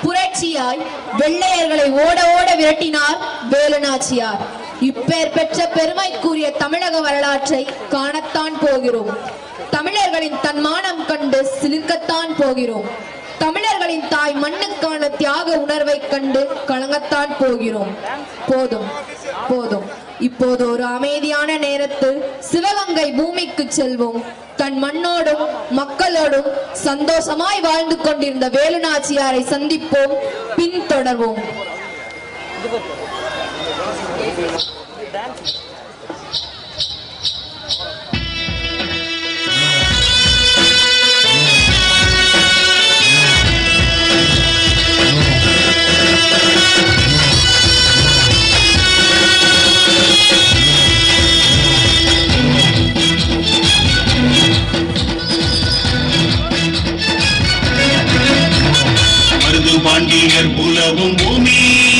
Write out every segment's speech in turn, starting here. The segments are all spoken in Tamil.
புரட்சியாய் வெள்ளையர்களை ஓட ஓட விரட்டினார் வேலுநாச்சியார் இப்பேர் பெற்ற பெருமைக்குரிய தமிழக வரலாற்றை காணத்தான் போகிறோம் தமிழர்களின் தன்மானம் கண்டு சிலிர்க்கத்தான் போகிறோம் தமிழர்களின் தாய் மண்ணுக்கான தியாக உணர்வை கண்டு கலங்கத்தான் போகிறோம் போதும் போதும் இப்போது ஒரு அமைதியான நேரத்தில் சிவகங்கை பூமிக்கு செல்வோம் தன் மண்ணோடும் மக்களோடும் சந்தோஷமாய் வாழ்ந்து கொண்டிருந்த வேலுநாச்சியாரை சந்திப்போம் பின்தொடர்வோம் மருது பாண்டியர் புலவும் பூமி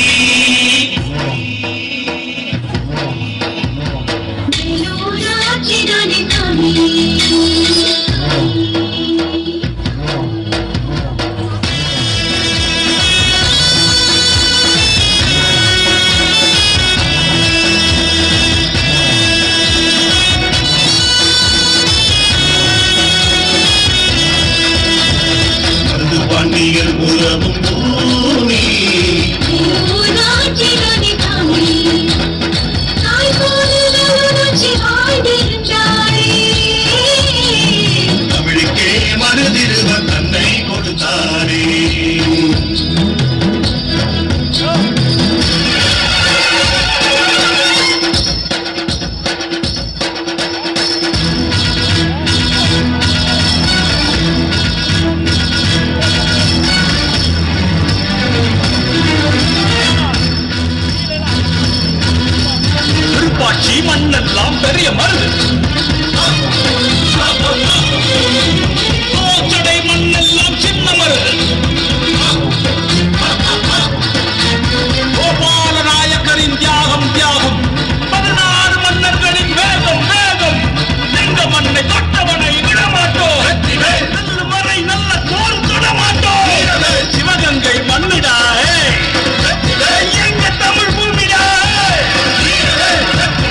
மருது பாண்டியர் புலவும் பூமி தமிழுக்கே மருதிருவர் தன்னை கொடுத்தாரே திருப்பாட்சி மண்ணெல்லாம் பெரிய மருது தோச்சடை மண்ணெல்லாம் சின்ன மருது கோபால நாயக்கரின் தியாகம் தியாகம் பதினாறு மன்னர்களின் வேகம் வேகம் எங்க மண்ணை தொட்டவனை விடமாட்டோம் நல்ல மறை நல்ல தோல் தொடமாட்டோம் சிவகங்கை மண்ணிடா ஏய். எங்க தமிழ் பூமிடா ஏய்.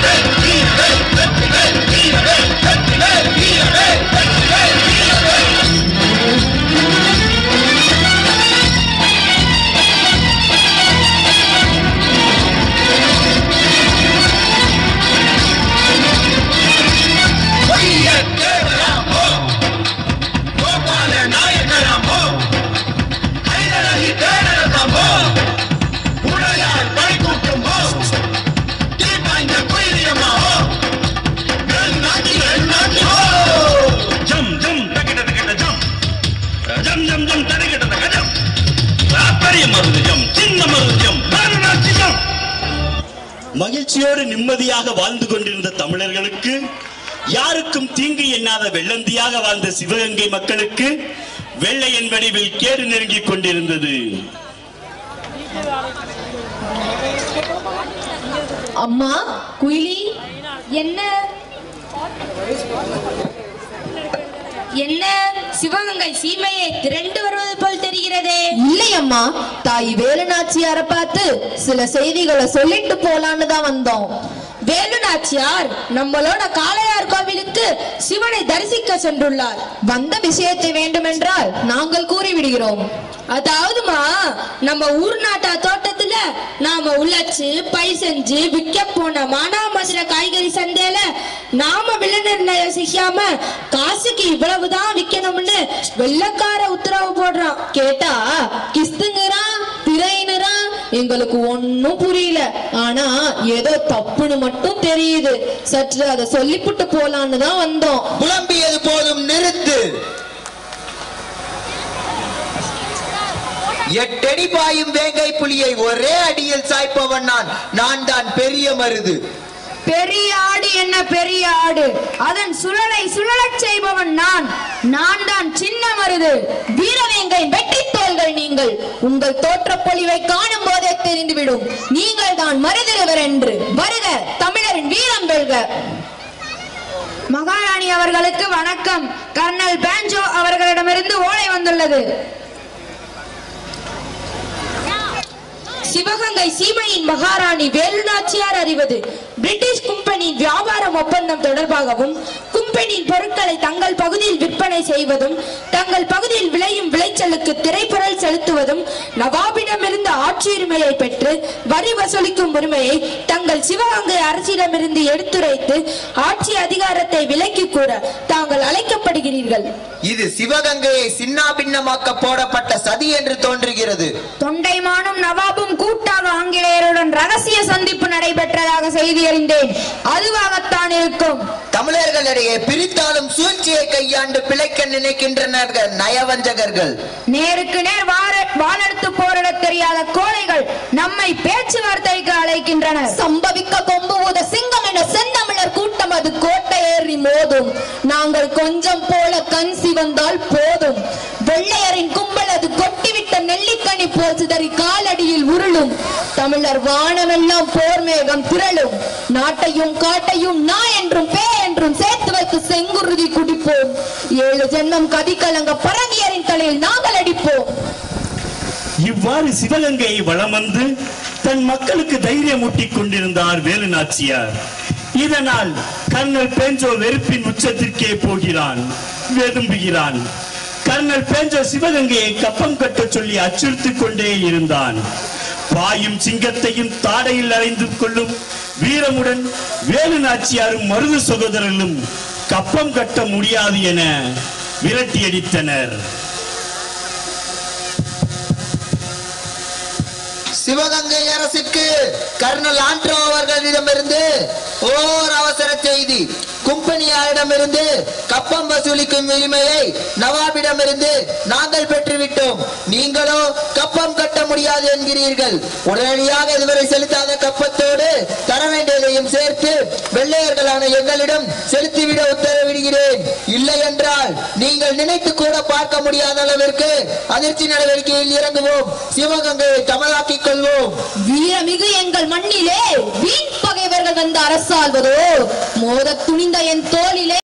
ஜம் ஜம் தகிட தகிட ஜம் ஜம் ஜம் ஜம் தகிட தகிட ஜம் பெரிய மருது ஜம் சின்ன மருது ஜம் மருநாச்சி ஜம் மகிழ்ச்சியோடு நிம்மதியாக வாழ்ந்து கொண்டிருந்த தமிழர்களுக்கு யாருக்கும் தீங்கு எண்ணாத வெள்ளந்தியாக வாழ்ந்த சிவகங்கை மக்களுக்கு வெள்ளையன் வடிவில் கேடு நெருங்கிக் கொண்டிருந்தது அம்மா குயிலி என்ன என்ன சிவகங்கை சீமையை திரண்டு வருவது போல் தெரிகிறதே இல்லை அம்மா தாய் வேலுநாச்சியார பார்த்து சில செய்திகளை சொல்லிட்டு போலான்னு தான் வந்தோம் வேலு நாச்சியார் நம்மளோட காளையார் கோவிலுக்கு சிவனை தரிசிக்க சென்றுள்ளார் வந்த விஷயத்தை வேண்டுமென்றால் நாங்கள் கூறிவிடுகிறோம் அதாவதுமா நம்ம ஊர் நாட்டா தோட்டத்துல நாம உழைச்சு பை செஞ்சு விற்க போன மானாமதுரை காய்கறி சந்தையில நாம விலை நிர்ணயம் செய்யாம காசுக்கு இவ்வளவுதான் விக்கணும்னு வெள்ளக்கார உத்தரவு போடுறான் கேட்டா கிஸ்துங்கிறான் திரையினுறான் எங்களுக்கு ஒண்ணும் புரியல ஆனா ஏதோ தப்புன்னு மட்டும் தெரியுது சற்று அதை சொல்லிப்புட்டு போலான்னு தான் வந்தோம் புலம்பியது போதும் நிறுத்து எட்டடி பாயும் வேங்கை புலியை ஒரே அடியில் சாய்ப்பவன் நான் நான் தான் பெரிய மருது பெரிய ஆடு என்ன பெரிய ஆடு அதன் சுழலை சுழலச் செய்பவன் நான் நான் தான் சின்ன மருது வீரவேங்கை வெட்டித் தோள்கள் நீங்கள் உங்கள் தோற்றப்பொழிவை காணும் போதே தெரிந்துவிடும் நீங்கள் தான் மருதிருவர் என்று வருக தமிழரின் வீரம் வெல்க மகாராணி அவர்களுக்கு வணக்கம் கர்னல் பேஞ்சோ அவர்களிடமிருந்து ஓலை வந்துள்ளது சிவகங்கை சீமையின் மகாராணி வேலுநாச்சியார் அறிவது பிரிட்டிஷ் கும்பெனியின் வியாபாரம் ஒப்பந்தம் தொடர்பாகவும் கும்பெனியின் பொருட்களை தங்கள் பகுதியில் விற்பனை செய்வதும் தங்கள் பகுதியில் விளையும் விளைச்சலுக்கு திரைப்பொருள் செலுத்துவதும் நவாபிடமிருந்து ஆட்சியுரிமையை பெற்று வரி வசூலிக்கும் உரிமையை தங்கள் சிவகங்கை அரசிடமிருந்து எடுத்துரைத்து ஆட்சி அதிகாரத்தை விலக்கி கூற தாங்கள் அழைக்கப்படுகிறீர்கள் இது சிவகங்கையை சின்னாபின்னமாக்க போடப்பட்ட சதி என்று தோன்றுகிறது தொண்டைமானும் நவாபும் கூட்டாக ஆங்கிலேயருடன் ரகசிய சந்திப்பு நடைபெற்றதாக செய்தி அறிந்தேன் அதுவாகத்தான் இருக்கும் தமிழர்களிடையே பிரித்தாலும் சூழ்ச்சியை கையாண்டு பிழைக்க நினைக்கின்றனர்கள் நயவஞ்சகர்கள் நேருக்கு நேர் வார- வாளெடுத்து போரிட தெரியாத கோழைகள் நம்மை பேச்சுவார்த்தைக்கு அழைக்கின்றனர் சம்பவிக்க கொம்பு ஊத சிங்கம் என செந்தமிழர் கூட்டம் அது கோட்டை ஏறி மோதும் நாங்கள் கொஞ்சம் போல கண் சிவந்தால் போதும் வெள்ளையரின் கும்பல் அது கொட்டிவிட்ட நெல்லிக்கனி போல் சிதறி காலடியில் உருளும் தமிழர் வானமெல்லாம் போர் மேகம் திரளும் நாட்டையும் காட்டையும் நா என்றும் பே என்றும் சேர்த்து வைத்து செங்குருதி குடிப்போம் ஏழு ஜென்மம் கதிகலங்க பரங்கியரின் தலையில் நாங்கள் அடிப்போம் இவ்வாறு சிவகங்கையை வலம் வந்து தன் மக்களுக்கு தைரியமூட்டிக் கொண்டிருந்தார் வேலு நாச்சியார் இதனால் கர்னல் பேஞ்சோ வெறுப்பின் உச்சத்திற்கே போகிறான் வெதும்புகிறான் கர்னல் பேஞ்சோ சிவகங்கையை கப்பம் கட்டச் சொல்லி அச்சுறுத்திக் கொண்டே இருந்தான் பாயும் சிங்கத்தையும் தாடையில் அடைந்து கொள்ளும் வீரமுடன் வேலு நாச்சியாரும் மருது சகோதரர்களும் கப்பம் கட்ட முடியாது என விரட்டியடித்தனர் சிவகங்கை அரசுக்கு கர்னல் ஆண்ட்ரோ அவர்களிடமிருந்து ஓர் அவசர செய்தி கும்பனியாரிடமிருந்து கப்பம் வசூலிக்கும் உரிமையை நவாபிடமிருந்து நாங்கள் பெற்றுவிட்டோம் நீங்களோ கப்பம் கட்ட முடியாது என்கிறீர்கள் உடனடியாக இதுவரை செலுத்தாத கப்பத்தோடு தர வேண்டியதையும் சேர்த்து வெள்ளையர்களான எங்களிடம் செலுத்திவிட உத்தரவிடுகிறேன் இல்லை என்றால் நீங்கள் நினைத்து கூட பார்க்க முடியாத அளவிற்கு அதிர்ச்சி நடவடிக்கையில் இறங்குவோம் சிவகங்கையை தமிழாக்கிக் கொள்வோம் வீரமிகு எங்கள் மண்ணிலே வீண் பகைவர்கள் வந்து அரசாள்வதோ மோதத் துணிந்த என் தோளிலே